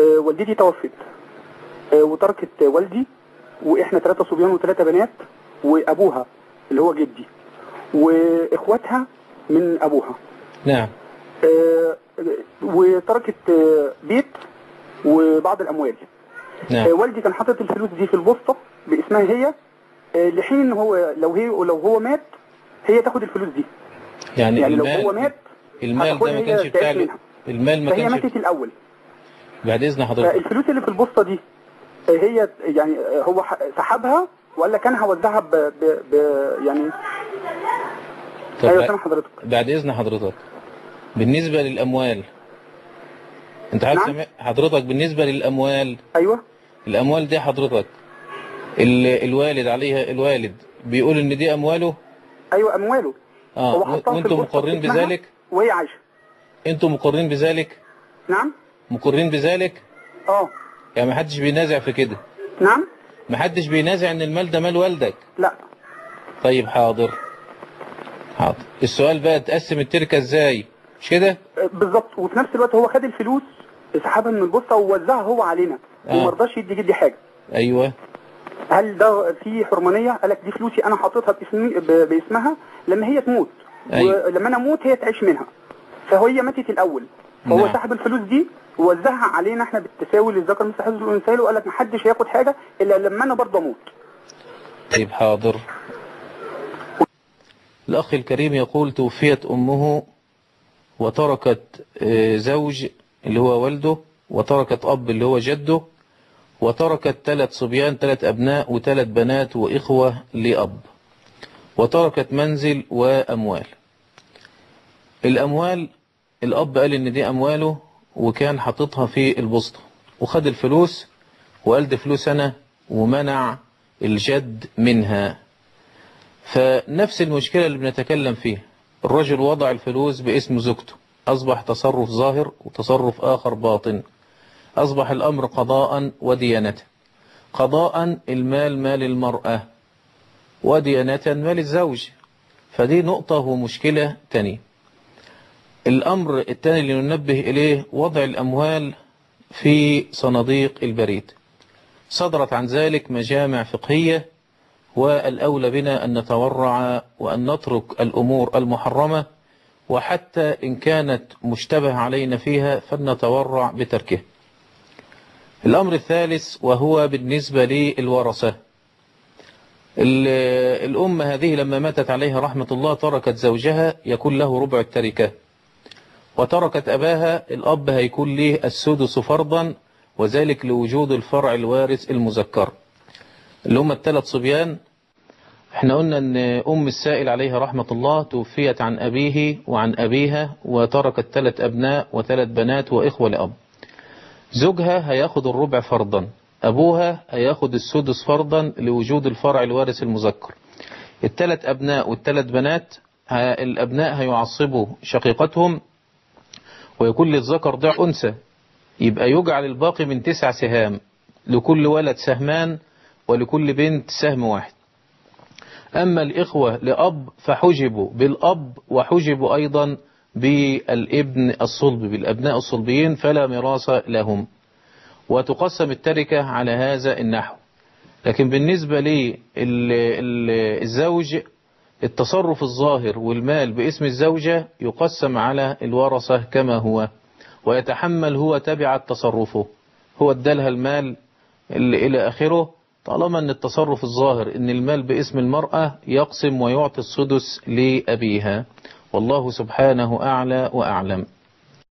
آه، والدتي توفت آه، وتركت والدي واحنا ثلاثة صبيان وثلاثة بنات وابوها اللي هو جدي واخواتها من ابوها نعم آه، وتركت آه، بيت وبعض الاموال آه، نعم والدي كان حاطط الفلوس دي في البوسطه باسمها هي آه، لحين ان هو لو هي لو هو مات هي تاخد الفلوس دي يعني, يعني لو المال هو مات المال ده هتاخدها ما هي كانش بتاع تعيش له- منها. المال ما فهي كانش ماتت الاول بعد اذن حضرتك فالفلوس اللي في البوسطه دي آه، هي يعني آه، هو ح- سحبها ولا كان هوزعها ب, ب, ب يعني طب ايوه بعد- سامع حضرتك بعد اذن حضرتك بالنسبة للاموال انت حضرتك نعم. سامع- حضرتك بالنسبة للاموال ايوه الاموال دي حضرتك ال- الوالد عليها الوالد بيقول ان دي امواله ايوه امواله اه هو و- حطها في وانتم البوسطة مقرين باسمها بذلك وهي عايشه انتم مقرين بذلك نعم مقرين بذلك اه يعني ما حدش بينازع في كده نعم ما حدش بينازع ان المال ده مال والدك لا طيب حاضر حاضر السؤال بقى تقسم التركة ازاي مش كده آه، بالظبط وفي نفس الوقت هو خد الفلوس سحبها من البوسطه ووزعها هو علينا آه. وما رضاش يدي جدي حاجه ايوه هل ده في حرمانيه قال لك دي فلوسي انا حاططها باسمي ب- باسمها لما هي تموت أيوة. ولما انا اموت هي تعيش منها فهي ماتت الاول فهو نعم. سحب الفلوس دي ووزعها علينا احنا بالتساوي للذكر مثل حظ الانثى وقال لك محدش هياخد حاجه الا لما انا برضه اموت طيب حاضر الأخ الكريم يقول توفيت أمه وتركت آه، زوج اللي هو والده وتركت أب اللي هو جده وتركت ثلاث صبيان ثلاث أبناء وثلاث بنات وإخوة لأب وتركت منزل وأموال الأموال الأب قال إن دي أمواله وكان حاططها في البسطة وخد الفلوس وقال دي فلوس أنا ومنع الجد منها فنفس المشكلة اللي بنتكلم فيها الرجل وضع الفلوس باسم زوجته أصبح تصرف ظاهر وتصرف آخر باطن أصبح الأمر قضاء وديانة قضاء المال مال المرأة وديانة مال الزوج فدي نقطة ومشكلة تانية الأمر الثاني اللي ننبه إليه وضع الأموال في صناديق البريد صدرت عن ذلك مجامع فقهية والأولى بنا أن نتورع وأن نترك الأمور المحرمة وحتى إن كانت مشتبه علينا فيها فلنتورع بتركه الأمر الثالث وهو بالنسبة للورثة ال- الأم هذه لما ماتت عليها رحمة الله تركت زوجها يكون له ربع التركة وتركت أباها الأب هيكون له السدس فرضا وذلك لوجود الفرع الوارث المذكر اللي هم الثلاث صبيان احنا قلنا ان ام السائل عليها رحمة الله توفيت عن ابيه وعن ابيها وتركت ثلاث ابناء وثلاث بنات واخوة لاب زوجها هياخد الربع فرضا ابوها هياخد السدس فرضا لوجود الفرع الوارث المذكر الثلاث ابناء والثلاث بنات ه- الابناء هيعصبوا شقيقتهم ويكون للذكر ضع انثى يبقى يجعل الباقي من تسع سهام لكل ولد سهمان ولكل بنت سهم واحد أما الإخوة لأب فحجبوا بالأب وحجبوا أيضا بالابن الصلب بالأبناء الصلبيين فلا ميراث لهم وتقسم التركة على هذا النحو لكن بالنسبة للزوج التصرف الظاهر والمال باسم الزوجة يقسم على الورثة كما هو ويتحمل هو تبع تصرفه هو ادالها المال اللي إلى آخره طالما أن التصرف الظاهر أن المال باسم المرأة يقسم ويعطي السدس لأبيها والله سبحانه أعلى وأعلم